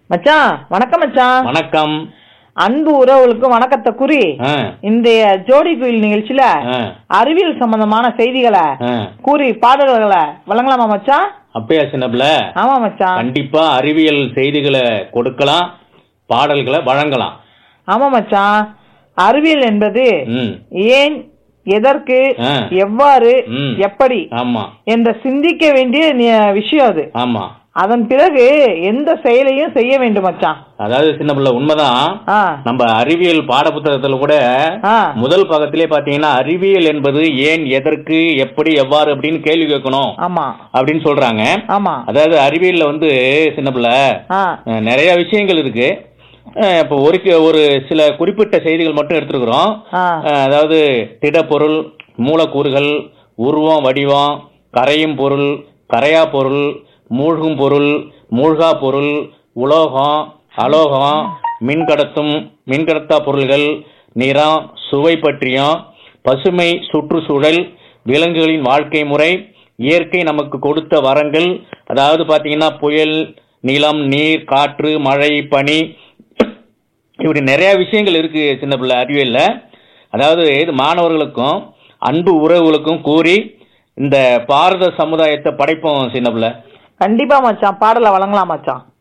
மச்சான் வணக்கம் மச்சான் வணக்கம் அன்பு உறவுகளுக்கு வணக்கத்தை கூறி ஆ, இன்றைய ஜோடி குயில் நிகழ்ச்சியில ஆ, அறிவியல் சம்பந்தமான செய்திகளை ஆ. கூறி பாடல்களை வழங்கலாமா மச்சான் அப்படியா சின்னப்புல ஆமா மச்சான் கண்டிப்பா அறிவியல் செய்திகளை கொடுக்கலாம் பாடல்களை வழங்கலாம் ஆமா மச்சான் அறிவியல் என்பது ம் ஏன் எதற்கு ஆ. எவ்வாறு ம். எப்படி ஆமா என்ற சிந்திக்க வேண்டிய நி- விஷயம் அது ஆமா அதன் பிறகு எந்த செயலையும் செய்ய வேண்டும் மச்சான் அதாவது சின்ன பிள்ளை உண்மைதான் ஆ நம்ம அறிவியல் பாடப்புத்தகத்துல கூட ஆ முதல் பக்கத்திலே பாத்தீங்கன்னா அறிவியல் என்பது ஏன் எதற்கு எப்படி எவ்வாறு அப்படின்னு கேள்வி கேட்கணும் ஆமா அப்படின்னு சொல்றாங்க ஆமா அதாவது அறிவியல்ல வந்து சின்ன பிள்ளை ஆ அஹ், நிறைய விஷயங்கள் இருக்கு அஹ், இப்போ ஒரு கி- ஒரு சில குறிப்பிட்ட செய்திகள் மட்டும் எடுத்துருக்குறோம் ஆ அஹ், அதாவது திடப்பொருள் மூலக்கூறுகள் உருவம் வடிவம் கரையும் பொருள் கரையா பொருள் மூழ்கும் பொருள் மூழ்கா பொருள் உலோகம் அலோகம் மின்கடத்தும் மின்கடத்தா பொருள்கள் நிறம் சுவை பற்றியும் பசுமை சுற்றுச்சூழல் விலங்குகளின் வாழ்க்கை முறை இயற்கை நமக்கு கொடுத்த வரங்கள் அதாவது பாத்தீங்கன்னா புயல் நிலம் நீர் காற்று மழை பனி இப்படி நிறைய விஷயங்கள் இருக்கு சின்ன பிள்ளை அறிவியல்ல அதாவது இது மாணவர்களுக்கும் அன்பு உறவுகளுக்கும் கூறி இந்த பாரத சமுதாயத்தை படைப்போம் சின்ன பிள்ளை கண்டிப்பா மச்சான் பாடலை வழங்கலாம் மச்சான்